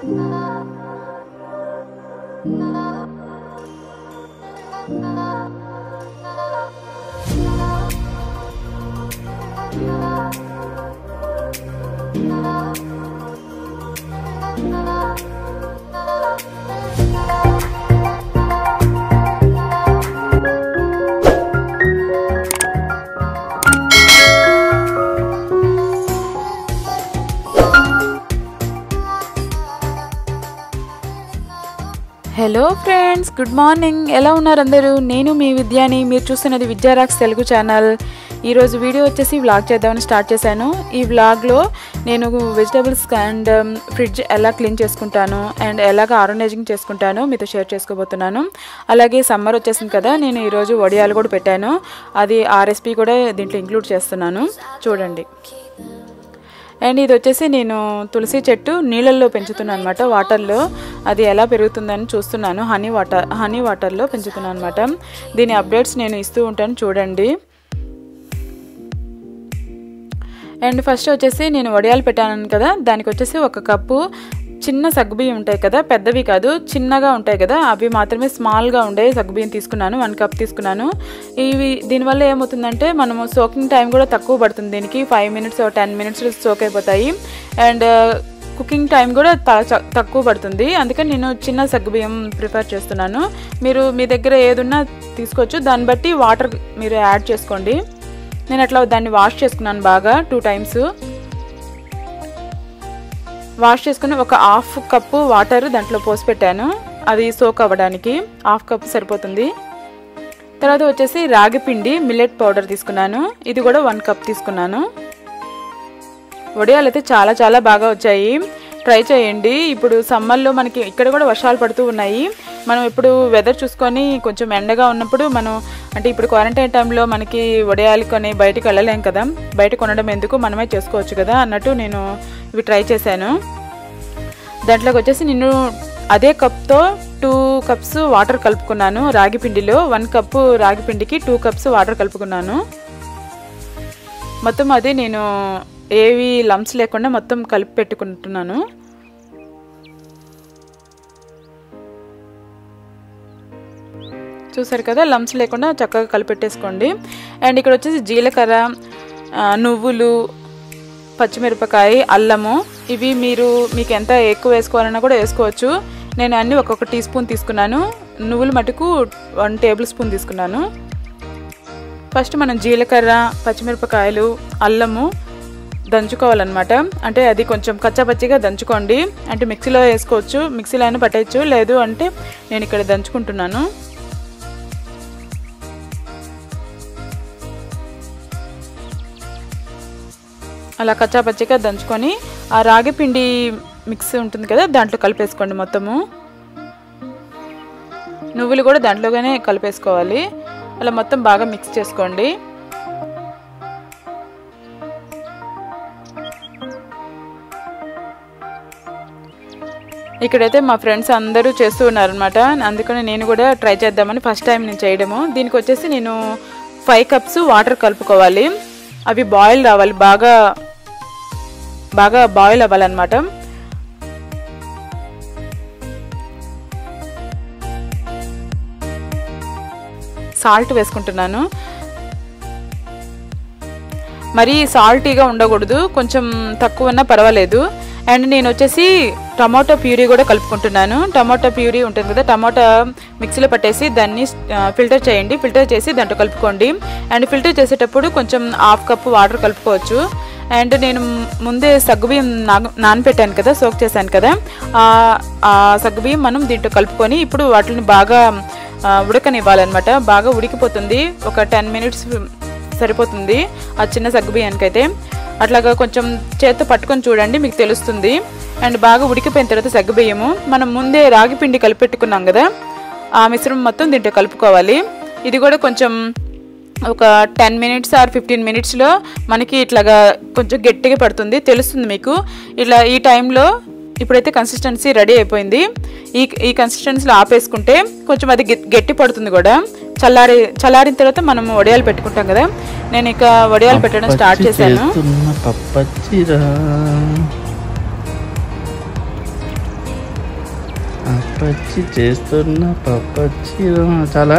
Hello friends good morning ఎలా ఉన్నారు అందరూ నేను మీ విద్యాని మీరు చూస్తున్నది విద్యారాక్స్ తెలుగు ఛానల్ ఈరోజు వీడియో వచ్చేసి వ్లాగ్ చేద్దామని స్టార్ట్ చేశాను ఈ వ్లాగ్లో నేను వెజిటబుల్స్ అండ్ ఫ్రిడ్జ్ ఎలా క్లీన్ చేసుకుంటాను అండ్ ఎలాగ ఆర్గనైజింగ్ చేసుకుంటానో మీతో షేర్ చేసుకోబోతున్నాను అలాగే సమ్మర్ వచ్చేసింది కదా నేను ఈరోజు వడియాలు కూడా పెట్టాను అది ఆ రెసిపీ కూడా దీంట్లో ఇంక్లూడ్ చేస్తున్నాను చూడండి అండ్ ఇది వచ్చేసి నేను తులసి చెట్టు నీళ్ళల్లో పెంచుతున్నాను అనమాట వాటర్లో అది ఎలా పెరుగుతుందని చూస్తున్నాను హనీ వాటర్ హనీ వాటర్లో పెంచుతున్నాను అనమాట దీని అప్డేట్స్ నేను ఇస్తూ ఉంటాను చూడండి అండ్ ఫస్ట్ వచ్చేసి నేను వడియాలు పెట్టాను కదా దానికి వచ్చేసి ఒక కప్పు చిన్న సగ్గుబియ్యం ఉంటాయి కదా పెద్దవి కాదు చిన్నగా ఉంటాయి కదా అవి మాత్రమే స్మాల్గా ఉండే సగ్గుబియ్యం తీసుకున్నాను వన్ కప్ తీసుకున్నాను ఇవి దీనివల్ల ఏమవుతుందంటే మనము సోకింగ్ టైం కూడా తక్కువ పడుతుంది దీనికి five minutes ten minutes soak అయిపోతాయి అండ్ కుకింగ్ టైం కూడా తక్కువ పడుతుంది అందుకని నేను చిన్న సగ్గుబియ్యం ప్రిఫర్ చేస్తున్నాను మీరు మీ దగ్గర ఏదున్నా తీసుకోవచ్చు దాన్ని బట్టి వాటర్ మీరు యాడ్ చేసుకోండి నేను అట్లా దాన్ని వాష్ చేసుకున్నాను బాగా టూ టైమ్స్ వాష్ చేసుకుని ఒక హాఫ్ కప్పు వాటర్ దాంట్లో పోసి పెట్టాను అది సోక్ అవ్వడానికి హాఫ్ కప్ సరిపోతుంది తర్వాత వచ్చేసి రాగి పిండి మిల్లెట్ పౌడర్ తీసుకున్నాను ఇది కూడా వన్ కప్ తీసుకున్నాను వడియాలు అయితే చాలా చాలా బాగా వచ్చాయి ట్రై చేయండి ఇప్పుడు సమ్మర్లో మనకి ఇక్కడ కూడా వర్షాలు పడుతూ ఉన్నాయి మనం ఇప్పుడు వెదర్ చూసుకొని కొంచెం ఎండగా ఉన్నప్పుడు మనం అంటే ఇప్పుడు క్వారంటైన్ టైంలో మనకి వడియాలు కొని బయటకు వెళ్ళలేం కదా బయట కొనడం ఎందుకు మనమే చేసుకోవచ్చు కదా అన్నట్టు నేను ఇవి ట్రై చేశాను దాంట్లోకి వచ్చేసి నేను అదే కప్తో టూ కప్స్ వాటర్ కలుపుకున్నాను రాగి పిండిలో వన్ కప్పు రాగి పిండికి టూ కప్స్ వాటర్ కలుపుకున్నాను మొత్తం అది నేను ఏవి లంప్స్ లేకుండా మొత్తం కలిపి పెట్టుకుంటున్నాను చూసారు కదా లంప్స్ లేకుండా చక్కగా కలిపెట్టేసుకోండి అండ్ ఇక్కడ వచ్చేసి జీలకర్ర నువ్వులు పచ్చిమిరపకాయ అల్లము ఇవి మీరు మీకు ఎంత ఎక్కువ వేసుకోవాలన్నా కూడా వేసుకోవచ్చు నేను అన్నీ ఒక్కొక్క టీ స్పూన్ తీసుకున్నాను నువ్వులు మటుకు వన్ టేబుల్ స్పూన్ తీసుకున్నాను ఫస్ట్ మనం జీలకర్ర పచ్చిమిరపకాయలు అల్లము దంచుకోవాలన్నమాట అంటే అది కొంచెం కచ్చాపచ్చిగా దంచుకోండి అంటే మిక్సీలో వేసుకోవచ్చు మిక్సీలో అయినా పట్టేయచ్చు లేదు అంటే నేను ఇక్కడ దంచుకుంటున్నాను అలా కచ్చాపచ్చిగా దంచుకొని ఆ రాగి పిండి మిక్స్ ఉంటుంది కదా దాంట్లో కలిపేసుకోండి మొత్తము నువ్వులు కూడా దాంట్లోగానే కలిపేసుకోవాలి అలా మొత్తం బాగా మిక్స్ చేసుకోండి ఇక్కడైతే మా ఫ్రెండ్స్ అందరూ చేస్తూ ఉన్నారనమాట అందుకని నేను కూడా ట్రై చేద్దామని ఫస్ట్ టైం నేను చేయడము దీనికి వచ్చేసి నేను ఫైవ్ కప్స్ వాటర్ కలుపుకోవాలి అవి బాయిల్ రావాలి బాగా బాగా బాయిల్ అవ్వాలన్నమాట సాల్ట్ వేసుకుంటున్నాను మరీ సాల్టీగా ఉండకూడదు కొంచెం తక్కువన్నా పర్వాలేదు అండ్ నేను వచ్చేసి టమాటో ప్యూరీ కూడా కలుపుకుంటున్నాను టమాటో ప్యూరీ ఉంటుంది కదా టమాటా మిక్సీలో పట్టేసి దాన్ని ఫిల్టర్ చేయండి ఫిల్టర్ చేసి దాంట్లో కలుపుకోండి అండ్ ఫిల్టర్ చేసేటప్పుడు కొంచెం హాఫ్ కప్ వాటర్ కలుపుకోవచ్చు అండ్ నేను ముందే సగ్గుబియ్యం నా నానపెట్టాను కదా సోక్ చేశాను కదా ఆ సగ్గుబియ్యం మనం దీంట్లో కలుపుకొని ఇప్పుడు వాటిని బాగా ఉడకనివ్వాలన్నమాట బాగా ఉడికిపోతుంది ఒక టెన్ మినిట్స్ సరిపోతుంది ఆ చిన్న సగ్గుబియ్యానికి అయితే అట్లాగా కొంచెం చేత్తో పట్టుకొని చూడండి మీకు తెలుస్తుంది అండ్ బాగా ఉడికిపోయిన తర్వాత సగ్గుబియ్యము మనం ముందే రాగి పిండి కలిపెట్టుకున్నాం కదా ఆ మిశ్రమం మొత్తం దీంట్లో కలుపుకోవాలి ఇది కూడా కొంచెం ఒక టెన్ మినిట్స్ ఆర్ ఫిఫ్టీన్ మినిట్స్లో మనకి ఇట్లాగా కొంచెం గట్టిగా పడుతుంది తెలుస్తుంది మీకు ఇట్లా ఈ టైంలో ఇప్పుడైతే కన్సిస్టెన్సీ రెడీ అయిపోయింది ఈ ఈ కన్సిస్టెన్సీలో ఆపేసుకుంటే కొంచెం అది గట్టి పడుతుంది కూడా చల్లారి చల్లారిన తర్వాత మనం వడియాలు పెట్టుకుంటాం కదా నేను ఇక వడియాలు పెట్టడం స్టార్ట్ చేశాను పప్పచ్చి చేస్తున్న పప్పచ్చి చాలా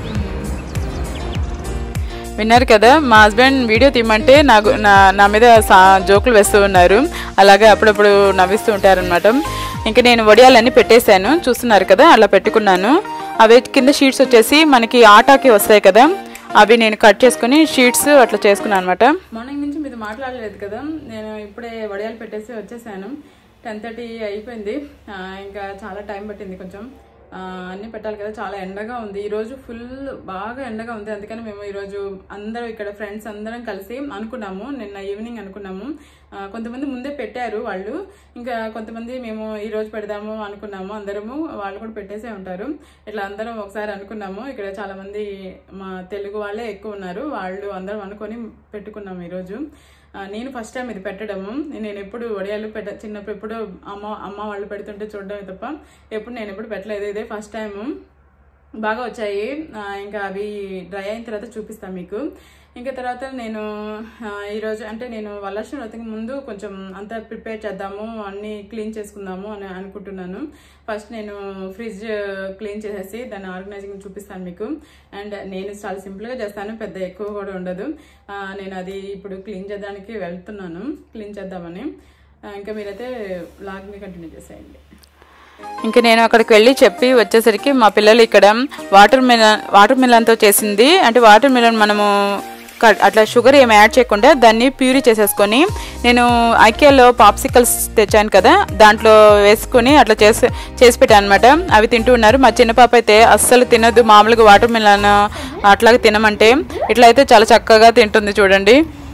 విన్నారు కదా మా హస్బెండ్ వీడియో తీయమంటే నాకు నా నా మీద సా జోకులు వేస్తూ ఉన్నారు అలాగే అప్పుడప్పుడు నవ్విస్తూ ఉంటారనమాట ఇంకా నేను వడియాలన్నీ పెట్టేశాను చూస్తున్నారు కదా అలా పెట్టుకున్నాను అవి కింద షీట్స్ వచ్చేసి మనకి ఆటాకి వస్తాయి కదా అవి నేను కట్ చేసుకుని షీట్స్ అట్లా చేసుకున్నాను అనమాట మార్నింగ్ నుంచి మీతో మాట్లాడలేదు కదా నేను ఇప్పుడే వడియాలు పెట్టేసి వచ్చేసాను టెన్ థర్టీ అయిపోయింది ఆ, ఇంకా చాలా టైం పట్టింది కొంచెం ఆ, అన్నీ పెట్టాలి కదా చాలా ఎండగా ఉంది ఈరోజు ఫుల్ బాగా ఎండగా ఉంది అందుకని మేము ఈరోజు అందరం ఇక్కడ ఫ్రెండ్స్ అందరం కలిసి అనుకున్నాము నిన్న ఈవినింగ్ అనుకున్నాము ఆ, కొంతమంది ముందే పెట్టారు వాళ్ళు ఇంకా కొంతమంది మేము ఈ రోజు పెడదాము అనుకున్నాము అందరము వాళ్ళు కూడా పెట్టేసే ఉంటారు ఇట్లా అందరం ఒకసారి అనుకున్నాము ఇక్కడ చాలా మంది మా తెలుగు వాళ్ళే ఎక్కువ ఉన్నారు వాళ్ళు అందరం అనుకొని పెట్టుకున్నాము ఈరోజు ఆ, నేను ఫస్ట్ టైం ఇది పెట్టడము నేను ఎప్పుడు వడియాలు పెట్ట చిన్నప్పుడు ఎప్పుడు అమ్మ అమ్మ వాళ్ళు పెడుతుంటే చూడడమే తప్ప ఎప్పుడు నేను ఎప్పుడు పెట్టలేదు ఇదే ఫస్ట్ టైము బాగా వచ్చాయి ఆ, ఇంకా అవి డ్రై అయిన తర్వాత చూపిస్తాను మీకు ఇంకా తర్వాత నేను ఆ, ఈరోజు అంటే నేను వరలక్ష్మి వ్రతంకి ముందు కొంచెం అంతా ప్రిపేర్ చేద్దాము అన్నీ క్లీన్ చేసుకుందాము అని అనుకుంటున్నాను ఫస్ట్ నేను ఫ్రిడ్జ్ క్లీన్ చేసేసి దాన్ని ఆర్గనైజింగ్ చూపిస్తాను మీకు అండ్ నేను చాలా సింపుల్గా చేస్తాను పెద్ద ఎక్కువ కూడా ఉండదు ఆ, నేను అది ఇప్పుడు క్లీన్ చేయడానికి వెళ్తున్నాను క్లీన్ చేద్దామని ఆ, ఇంకా మీరైతే లాగ్ని కంటిన్యూ చేసేయండి ఇంకా నేను అక్కడికి వెళ్ళి చెప్పి వచ్చేసరికి మా పిల్లలు ఇక్కడ వాటర్ మిలన్ వాటర్ మిలన్తో చేసింది అంటే వాటర్ మిలన్ మనము క- అట్లా షుగర్ ఏమి యాడ్ చేయకుండా దాన్ని ప్యూరీ చేసేసుకొని నేను ఐకియాలో పాప్సికల్స్ తెచ్చాను కదా దాంట్లో వేసుకొని అట్లా చేసి చేసి పెట్టాను అనమాట అవి తింటూ ఉన్నారు మా చిన్న పాప అయితే అస్సలు తినదు మామూలుగా వాటర్ మిలన్ అట్లాగే తినమంటే ఇట్లా అయితే చాలా చక్కగా తింటుంది చూడండి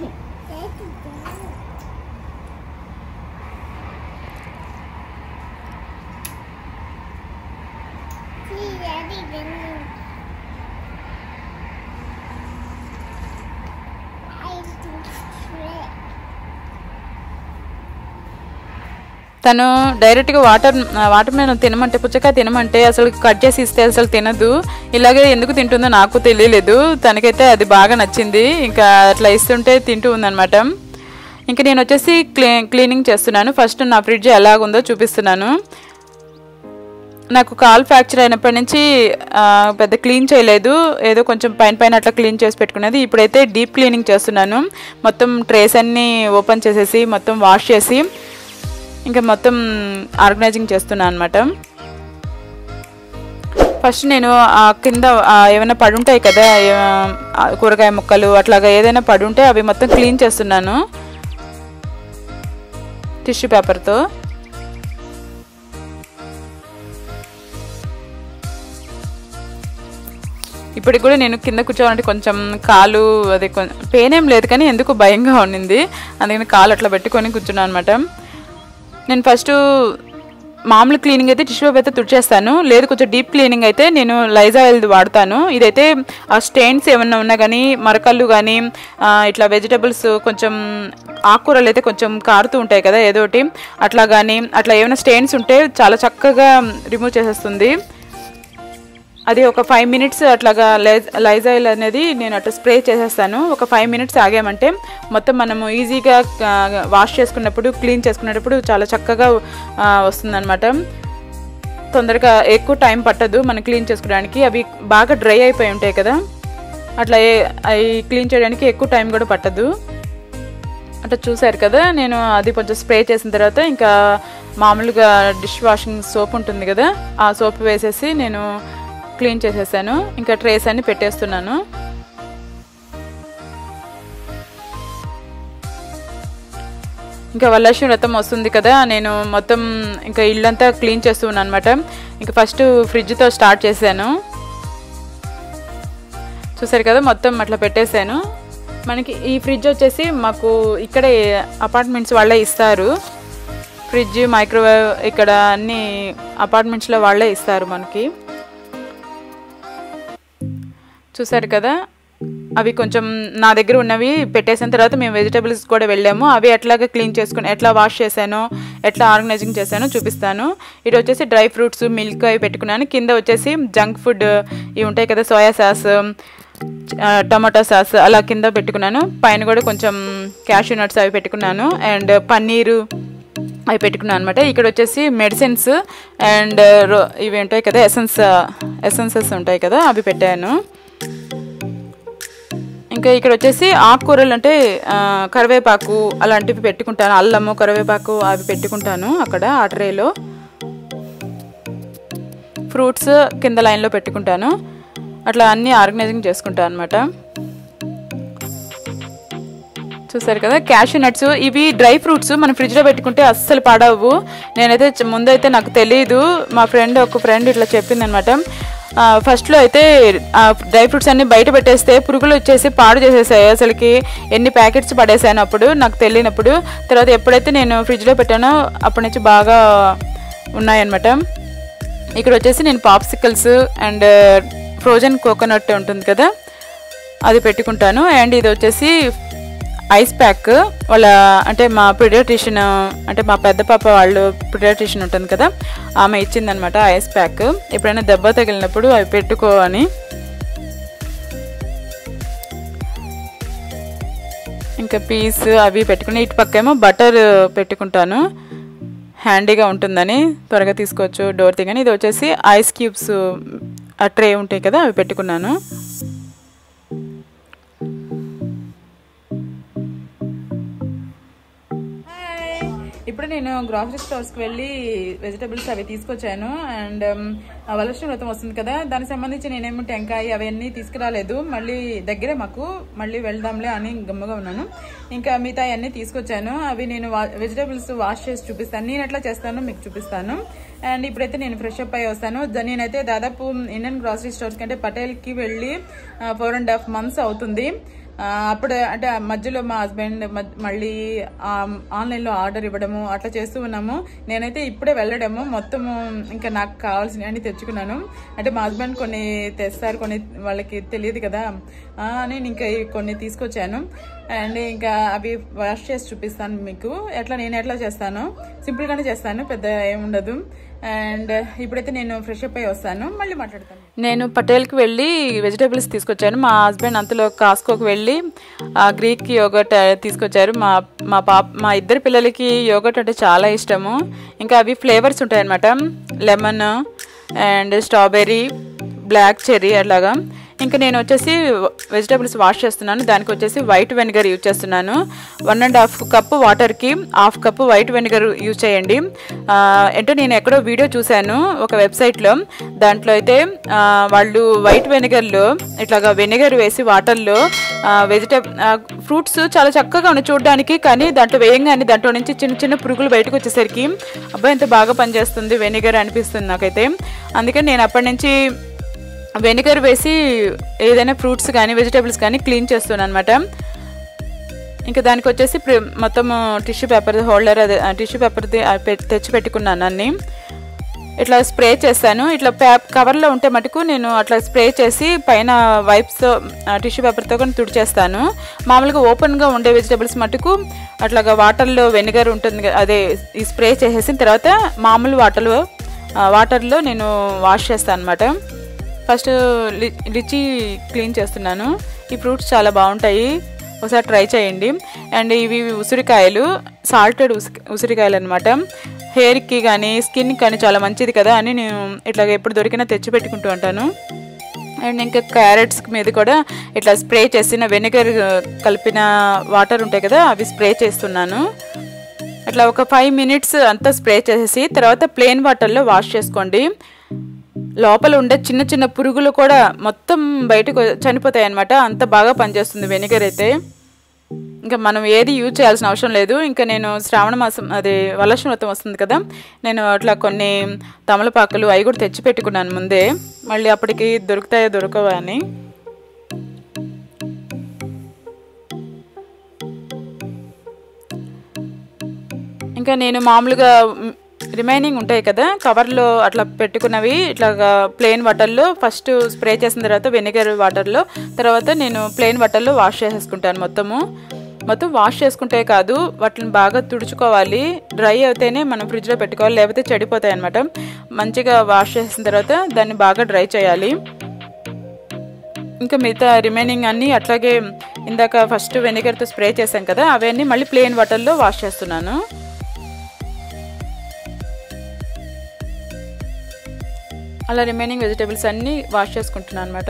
See, Daddy didn't. I think trick. తను డైరెక్ట్గా వాటర్ వాటర్ మీద తినమంటే పుచ్చకాయ తినమంటే అసలు కట్ చేసి ఇస్తే అసలు తినదు ఇలాగే ఎందుకు తింటుందో నాకు తెలియలేదు తనకైతే అది బాగా నచ్చింది ఇంకా అట్లా ఇస్తుంటే తింటూ ఉందన్నమాట ఇంకా నేను వచ్చేసి క్లీ క్లీనింగ్ చేస్తున్నాను ఫస్ట్ నా ఫ్రిడ్జ్ ఎలాగుందో చూపిస్తున్నాను నాకు కాల్ ఫ్రాక్చర్ అయినప్పటి నుంచి ఆ, పెద్ద క్లీన్ చేయలేదు ఏదో కొంచెం పైన పైన అట్లా క్లీన్ చేసి పెట్టుకునేది ఇప్పుడైతే డీప్ క్లీనింగ్ చేస్తున్నాను మొత్తం ట్రేస్ అన్నీ ఓపెన్ చేసేసి మొత్తం వాష్ చేసి ఇంకా మొత్తం ఆర్గనైజింగ్ చేస్తున్నాను అనమాట ఫస్ట్ నేను ఆ కింద ఆ ఏమైనా పడుంటాయి కదా ఏ- ఆ కూరగాయ ముక్కలు అట్లాగా ఏదైనా పడుంటే అవి మొత్తం క్లీన్ చేస్తున్నాను టిష్యూ పేపర్తో ఇప్పటికి కూడా నేను కింద కూర్చోవాలంటే కొంచెం కాలు అది పెయిన్ ఏం లేదు కానీ ఎందుకు భయంగా ఉండింది అందుకని కాలు అట్లా పెట్టుకొని కూర్చున్నాను అనమాట నేను ఫస్ట్ మామూలు క్లీనింగ్ అయితే టిష్యూ పేపర్ అయితే తుడిచేస్తాను లేదు కొంచెం డీప్ క్లీనింగ్ అయితే నేను లైజాయిల్ వాడతాను ఇదైతే ఆ స్టెయిన్స్ ఏమన్నా ఉన్నా కానీ మరకళ్ళు కానీ ఆ, ఇట్లా వెజిటబుల్స్ కొంచెం ఆకుకూరలు అయితే కొంచెం కారుతూ ఉంటాయి కదా ఏదో ఒకటి అట్లా కానీ అట్లా ఏమైనా స్టెయిన్స్ ఉంటే చాలా చక్కగా రిమూవ్ చేసేస్తుంది అది ఒక ఫైవ్ మినిట్స్ అట్లాగా లైజ్ లైజాయిల్ అనేది నేను అట్లా స్ప్రే చేసేస్తాను ఒక ఫైవ్ మినిట్స్ ఆగామంటే మొత్తం మనము ఈజీగా వాష్ చేసుకున్నప్పుడు క్లీన్ చేసుకునేటప్పుడు చాలా చక్కగా ఆ, వస్తుందన్నమాట తొందరగా ఎక్కువ టైం పట్టదు మనం క్లీన్ చేసుకోవడానికి అవి బాగా డ్రై అయిపోయి ఉంటాయి కదా అట్లా ఏ- అవి క్లీన్ చేయడానికి ఎక్కువ టైం కూడా పట్టదు అట్లా చూసారు కదా నేను అది కొంచెం స్ప్రే చేసిన తర్వాత ఇంకా మామూలుగా డిష్ వాషింగ్ సోప్ ఉంటుంది కదా ఆ సోప్ వేసేసి నేను క్లీన్ చేసేసాను ఇంకా ట్రేస్ అన్ని పెట్టేస్తున్నాను ఇంకా వరలక్ష్మి వ్రతం వస్తుంది కదా నేను మొత్తం ఇంకా ఇల్లంతా క్లీన్ చేస్తూ ఉన్నాను అనమాట ఇంకా ఫస్ట్ ఫ్రిడ్జ్తో స్టార్ట్ చేశాను చూసారు కదా మొత్తం అట్లా పెట్టేశాను మనకి ఈ ఫ్రిడ్జ్ వచ్చేసి మాకు ఇక్కడే అపార్ట్మెంట్స్ వాళ్ళే ఇస్తారు ఫ్రిడ్జ్ మైక్రోవేవ్ ఇక్కడ అన్ని అపార్ట్మెంట్స్లో వాళ్ళే ఇస్తారు మనకి చూసారు కదా అవి కొంచెం నా దగ్గర ఉన్నవి పెట్టేసిన తర్వాత మేము వెజిటబుల్స్ కూడా వెళ్ళాము అవి ఎట్లాగా క్లీన్ చేసుకుని ఎట్లా వాష్ చేశానో ఎట్లా ఆర్గనైజింగ్ చేశానో చూపిస్తాను ఇటు వచ్చేసి డ్రై ఫ్రూట్స్ మిల్క్ అవి పెట్టుకున్నాను కింద వచ్చేసి జంక్ ఫుడ్ ఇవి ఉంటాయి కదా సోయా సాస్ ఆ, టమాటో సాస్ అలా కింద పెట్టుకున్నాను పైన కూడా కొంచెం క్యాషూ నట్స్ అవి పెట్టుకున్నాను అండ్ పన్నీరు అవి పెట్టుకున్నాను అనమాట ఇక్కడ వచ్చేసి మెడిసిన్స్ అండ్ ఇవి ఉంటాయి కదా ఎసెన్స్ ఎసెన్సెస్ ఉంటాయి కదా అవి పెట్టాను ఇంకా ఇక్కడ వచ్చేసి ఆకుకూరలు అంటే ఆ, కరివేపాకు అలాంటివి పెట్టుకుంటాను అల్లము కరివేపాకు అవి పెట్టుకుంటాను అక్కడ ఆ ట్రేలో ఫ్రూట్స్ కింద లైన్లో పెట్టుకుంటాను అట్లా అన్నీ ఆర్గనైజింగ్ చేసుకుంటాను అనమాట చూసారు కదా క్యాషూ నట్స్ ఇవి డ్రై ఫ్రూట్స్ మనం ఫ్రిడ్జ్లో పెట్టుకుంటే అస్సలు పాడవు నేనైతే చ- ముందైతే నాకు తెలియదు మా ఫ్రెండ్ ఒక ఫ్రెండ్ ఇట్లా చెప్పింది అనమాట ఫస్ట్లో అయితే డ్రై ఫ్రూట్స్ అన్ని బయట పెట్టేస్తే పురుగులు వచ్చేసి పాడు చేసేసాయి అసలుకి ఎన్ని ప్యాకెట్స్ పడేసాను అప్పుడు నాకు తెలియనప్పుడు తర్వాత ఎప్పుడైతే నేను ఫ్రిడ్జ్లో పెట్టానో అప్పటి నుంచి బాగా ఉన్నాయన్నమాట ఇక్కడ వచ్చేసి నేను పాప్సికల్స్ అండ్ ఫ్రోజన్ కోకోనట్ ఉంటుంది కదా అది పెట్టుకుంటాను అండ్ ఇది వచ్చేసి ఐస్ ప్యాక్ వాళ్ళ అంటే మా పిడియాట్రిషియన్ అంటే మా పెద్ద పాప వాళ్ళు పిడియాట్రిషియన్ ఉంటుంది కదా ఆమె ఇచ్చిందనమాట ఐస్ ప్యాక్ ఎప్పుడైనా దెబ్బ తగిలినప్పుడు అవి పెట్టుకో అని ఇంకా పీస్ అవి పెట్టుకుని ఇటు పక్కేమో బటర్ పెట్టుకుంటాను హ్యాండీగా ఉంటుందని త్వరగా తీసుకోవచ్చు డోర్ తీగని ఇది వచ్చేసి ఐస్ క్యూబ్స్ ఆ ట్రే ఉంటాయి కదా అవి పెట్టుకున్నాను ఇప్పుడు నేను గ్రాసరీ స్టోర్స్కి వెళ్ళి వెజిటబుల్స్ అవి తీసుకొచ్చాను అండ్ వలసిన వ్రతం వస్తుంది కదా దానికి సంబంధించి నేనేమో టెంకాయ అవన్నీ తీసుకురాలేదు మళ్ళీ దగ్గరే మాకు మళ్ళీ వెళ్దాంలే అని గమ్మగా ఉన్నాను ఇంకా మిగతా అన్నీ తీసుకొచ్చాను అవి నేను వెజిటబుల్స్ వాష్ చేసి చూపిస్తాను నేను ఎట్లా చేస్తానో మీకు చూపిస్తాను అండ్ ఇప్పుడైతే నేను ఫ్రెష్ అప్ అయ్యి వస్తాను ద- నేనైతే దాదాపు ఇండియన్ గ్రాసరీ స్టోర్స్ కంటే పటేల్కి వెళ్ళి ఫోర్ అండ్ హాఫ్ మంత్స్ అవుతుంది ఆ, అప్పుడు అంటే ఆ మధ్యలో మా హస్బెండ్ మళ్ళీ ఆ, ఆన్లైన్లో ఆర్డర్ ఇవ్వడము అట్లా చేస్తూ ఉన్నాము నేనైతే ఇప్పుడే వెళ్ళడము మొత్తము ఇంకా నాకు కావాల్సినవి అన్ని తెచ్చుకున్నాను అంటే మా హస్బెండ్ కొన్ని తెస్తారు కొన్ని వాళ్ళకి తెలియదు కదా ఆ, నేను ఇంకా ఇవి కొన్ని తీసుకొచ్చాను అండ్ ఇంకా అవి వాష్ చేసి చూపిస్తాను మీకు ఎట్లా నేను ఎట్లా చేస్తాను సింపుల్గానే చేస్తాను పెద్ద ఏముండదు అండ్ ఇప్పుడైతే నేను ఫ్రెష్ అప్ అయ్యి వస్తాను మళ్ళీ మాట్లాడతాను నేను పటేల్కి వెళ్ళి వెజిటేబుల్స్ తీసుకొచ్చాను మా హస్బెండ్ అంతలో కాస్కోకి వెళ్ళి ఆ గ్రీక్ యోగట్ తీసుకొచ్చారు మా మా పాప మా ఇద్దరు పిల్లలకి యోగట్ అంటే చాలా ఇష్టము ఇంకా అవి ఫ్లేవర్స్ ఉంటాయన్నమాట lemon and strawberry black cherry అట్లాగా ఇంకా నేను వచ్చేసి వెజిటేబుల్స్ వాష్ చేస్తున్నాను దానికి వచ్చేసి వైట్ వెనిగర్ యూజ్ చేస్తున్నాను వన్ అండ్ హాఫ్ కప్ వాటర్కి half cup white vinegar use చేయండి ఆ, అంటే నేను ఎక్కడో వీడియో చూశాను ఒక వెబ్సైట్లో దాంట్లో అయితే ఆ, వాళ్ళు వైట్ వెనిగర్లో ఇట్లాగా వెనిగర్ వేసి వాటర్లో వెజిటేబుల్ ఫ్రూట్స్ చాలా చక్కగా ఉన్నాయి చూడడానికి కానీ దాంట్లో వేయంగానే దాంట్లో నుంచి చిన్న చిన్న పురుగులు బయటకు వచ్చేసరికి అబ్బాయి ఎంత బాగా పనిచేస్తుంది వెనిగర్ అనిపిస్తుంది నాకైతే అందుకని నేను అప్పటి నుంచి వెనిగర్ వేసి ఏదైనా ఫ్రూట్స్ కానీ వెజిటేబుల్స్ కానీ క్లీన్ చేస్తున్నాను అనమాట ఇంకా దానికి వచ్చేసి ప్రి- మొత్తం టిష్యూ పేపర్ హోల్డర్ అదే టిష్యూ పేపర్ది ఆ పె- తెచ్చి పెట్టుకున్నాను అన్ని ఇట్లా స్ప్రే చేస్తాను ఇట్లా ప్యా కవర్లో ఉంటే మటుకు నేను అట్లా స్ప్రే చేసి పైన వైప్స్తో టిష్యూ పేపర్తో కానీ తుడిచేస్తాను మామూలుగా ఓపెన్గా ఉండే వెజిటేబుల్స్ మటుకు అట్లాగా వాటర్లో వెనిగర్ ఉంటుంది కదా, అదే ఈ స్ప్రే చేసేసిన తర్వాత మామూలు వాటర్లో వాటర్లో నేను వాష్ చేస్తాను అనమాట ఫస్ట్ లి లిచి క్లీన్ చేస్తున్నాను ఈ ఫ్రూట్స్ చాలా బాగుంటాయి ఒకసారి ట్రై చేయండి అండ్ ఇవి ఉసిరికాయలు సాల్టెడ్ ఉసి ఉసిరికాయలు అనమాట హెయిర్కి కానీ స్కిన్కి కానీ చాలా మంచిది కదా అని నేను ఇట్లా ఎప్పుడు దొరికినా తెచ్చి పెట్టుకుంటూ ఉంటాను అండ్ ఇంకా క్యారెట్స్ మీద కూడా ఇట్లా స్ప్రే చేసిన వెనిగర్ కలిపిన వాటర్ ఉంటాయి కదా అవి స్ప్రే చేస్తున్నాను అట్లా ఒక ఫైవ్ మినిట్స్ అంతా స్ప్రే చేసేసి తర్వాత ప్లెయిన్ వాటర్లో వాష్ చేసుకోండి లోపల ఉండే చిన్న చిన్న పురుగులు కూడా మొత్తం బయటకు చనిపోతాయి అనమాట అంత బాగా పనిచేస్తుంది వెనిగర్ అయితే ఇంకా మనం ఏది యూజ్ చేయాల్సిన అవసరం లేదు ఇంకా నేను శ్రావణ మాసం అదే వలసిన వ్రతం వస్తుంది కదా నేను అట్లా కొన్ని తమలపాకులు అవి కూడా తెచ్చి పెట్టుకున్నాను ముందే మళ్ళీ అప్పటికి దొరుకుతాయో దొరకవా అని ఇంకా నేను మామూలుగా రిమైనింగ్ ఉంటాయి కదా కవర్లో అట్లా పెట్టుకున్నవి ఇట్లా ప్లెయిన్ వాటర్లో ఫస్ట్ స్ప్రే చేసిన తర్వాత వెనిగర్ వాటర్లో తర్వాత నేను ప్లెయిన్ వాటర్లో వాష్ చేసేసుకుంటాను మొత్తము మొత్తం వాష్ చేసుకుంటే కాదు వాటిని బాగా తుడుచుకోవాలి డ్రై అయితేనే మనం ఫ్రిడ్జ్లో పెట్టుకోవాలి లేకపోతే చెడిపోతాయి అనమాట మంచిగా వాష్ చేసిన తర్వాత దాన్ని బాగా డ్రై చేయాలి ఇంకా మిగతా రిమైనింగ్ అన్నీ అట్లాగే ఇందాక ఫస్ట్ వెనిగర్తో స్ప్రే చేశాం కదా అవన్నీ మళ్ళీ ప్లెయిన్ వాటర్లో వాష్ చేస్తున్నాను అలా రిమైనింగ్ వెజిటేబుల్స్ అన్నీ వాష్ చేసుకుంటున్నాను అనమాట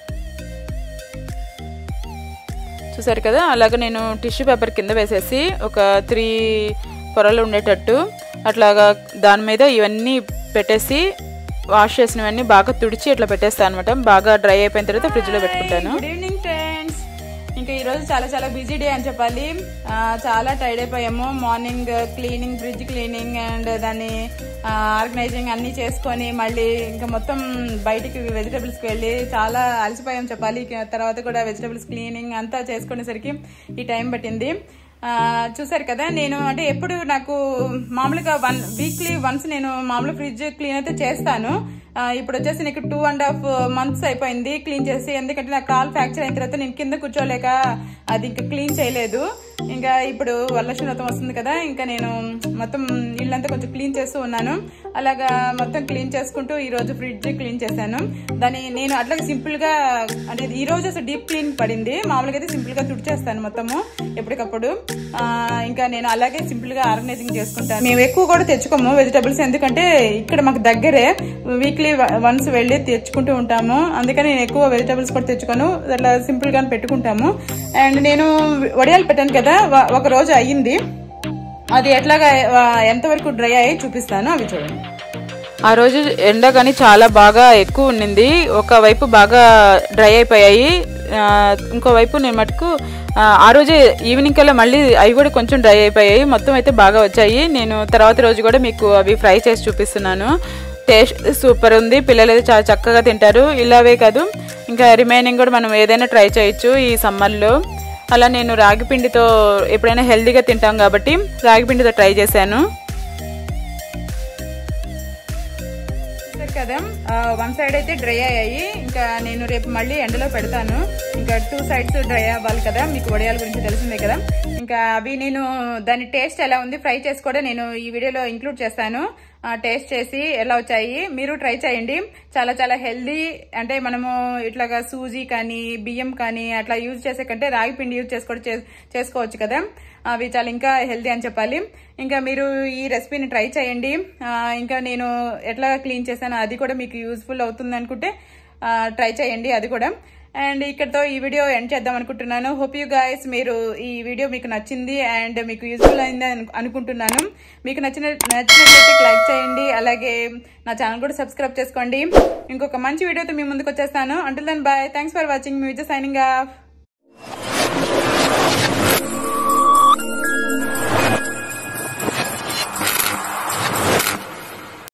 చూసారు కదా అలాగ నేను టిష్యూ పేపర్ కింద వేసేసి ఒక త్రీ పొరలు ఉండేటట్టు అట్లాగా దాని మీద ఇవన్నీ పెట్టేసి వాష్ చేసినవన్నీ బాగా తుడిచి ఇట్లా పెట్టేస్తాను అనమాట బాగా డ్రై అయిపోయిన తర్వాత ఫ్రిడ్జ్లో పెట్టుకుంటాను గుడ్ ఈవినింగ్ ఫ్రెండ్స్ ఇంకా ఈరోజు చాలా చాలా బిజీ డే అని చెప్పాలి ఆ, చాలా టైర్డ్ అయిపోయాము morning cleaning fridge cleaning and దాన్ని ఆర్గనైజింగ్ అన్నీ చేసుకొని మళ్ళీ ఇంకా మొత్తం బయటికి వెజిటబుల్స్కి వెళ్ళి చాలా అలసిపోయాం చెప్పాలి ఇక తర్వాత కూడా వెజిటబుల్స్ క్లీనింగ్ అంతా చేసుకునేసరికి ఈ టైం పట్టింది ఆ, చూసారు కదా నేను అంటే ఎప్పుడు నాకు మామూలుగా వన్ వీక్లీ వన్స్ నేను మామూలు ఫ్రిడ్జ్ క్లీన్ అయితే చేస్తాను ఆ, ఇప్పుడు వచ్చేసి నీకు టూ అండ్ హాఫ్ మంత్స్ అయిపోయింది క్లీన్ చేసి ఎందుకంటే నాకు కాల్ ఫ్రాక్చర్ అయిన తర్వాత నేను కింద కూర్చోలేక అది ఇంకా క్లీన్ చేయలేదు ఇంకా ఇప్పుడు వరలక్ష్మి వ్రతం వస్తుంది కదా ఇంకా నేను మొత్తం ఇల్లంతా కొంచెం క్లీన్ చేస్తూ ఉన్నాను అలాగా మొత్తం క్లీన్ చేసుకుంటూ ఈ రోజు ఫ్రిడ్జ్ క్లీన్ చేశాను దాన్ని నేను అట్లాగే సింపుల్ గా అంటే ఈ రోజు అసలు డీప్ క్లీన్ పడింది మామూలుగా అయితే సింపుల్ గా తుడిచేస్తాను మొత్తము ఎప్పటికప్పుడు ఆ, ఇంకా నేను అలాగే సింపుల్ గా ఆర్గనైజింగ్ చేసుకుంటాను మేము ఎక్కువ కూడా తెచ్చుకోము వెజిటబుల్స్ ఎందుకంటే ఇక్కడ మాకు దగ్గరే వీక్లీ వన్స్ వెళ్ళి తెచ్చుకుంటూ ఉంటాము అందుకని నేను ఎక్కువ వెజిటబుల్స్ కూడా తెచ్చుకోను అట్లా సింపుల్ గా పెట్టుకుంటాము అండ్ నేను వడియాలు పెట్టాను కదా వ- ఒక రోజు అయ్యింది అది ఎట్లాగా ఆ, ఎంతవరకు డ్రై అయ్యి చూపిస్తాను అవి చూడండి ఆ రోజు ఎండ కానీ చాలా బాగా ఎక్కువ ఉండింది ఒకవైపు బాగా డ్రై అయిపోయాయి ఆ, ఇంకోవైపు నేను మటుకు ఆ, ఆ రోజే ఈవినింగ్ కల్లా మళ్ళీ అవి కూడా కొంచెం డ్రై అయిపోయాయి మొత్తం అయితే బాగా వచ్చాయి నేను తర్వాత రోజు కూడా మీకు అవి ఫ్రై చేసి చూపిస్తున్నాను టేస్ట్ సూపర్ ఉంది పిల్లలు అయితే చాలా చక్కగా తింటారు ఇలావే కాదు ఇంకా రిమైనింగ్ కూడా మనం ఏదైనా ట్రై చేయొచ్చు ఈ సమ్మర్లో అలా నేను రాగి పిండితో ఎప్పుడైనా హెల్తీగా తింటాం కాబట్టి రాగి పిండితో ట్రై చేశాను చూసారు కదా వన్ సైడ్ అయితే డ్రై అయ్యాయి ఇంకా నేను రేపు మళ్ళీ ఎండలో పెడతాను ఇంకా టూ సైడ్స్ డ్రై అవ్వాలి కదా మీకు వడియాల గురించి తెలిసిందే కదా ఇంకా అవి నేను దాని టేస్ట్ ఎలా ఉంది ఫ్రై చేసి కూడా నేను ఈ వీడియోలో ఇంక్లూడ్ చేస్తాను టేస్ట్ చేసి ఎలా వచ్చాయి మీరు ట్రై చేయండి చాలా చాలా హెల్దీ అంటే మనము ఇట్లాగా సూజీ కానీ బియ్యం కానీ అట్లా యూజ్ చేసే కంటే రాగి పిండి యూజ్ చేసుకో చేసుకోవచ్చు కదా అవి చాలా ఇంకా హెల్దీ అని చెప్పాలి ఇంకా మీరు ఈ రెసిపీని ట్రై చేయండి ఆ, ఇంకా నేను ఎట్లా క్లీన్ చేశానో అది కూడా మీకు యూస్ఫుల్ అవుతుంది అనుకుంటే ట్రై చేయండి అది కూడా అండ్ ఇక్కడతో ఈ వీడియో ఎండ్ చేద్దాం అనుకుంటున్నాను హోప్ యూ గైస్ మీరు ఈ వీడియో మీకు నచ్చింది అండ్ మీకు యూస్ఫుల్ అయింది అను- అనుకుంటున్నాను మీకు నచ్చిన నచ్చినట్లయితే లైక్ చేయండి అలాగే నా ఛానల్ కూడా సబ్స్క్రైబ్ చేసుకోండి ఇంకొక మంచి వీడియోతో మీ ముందుకు వచ్చేస్తాను until then bye thanks for watching మీ విజయ్ సైనింగ్ ఆఫ్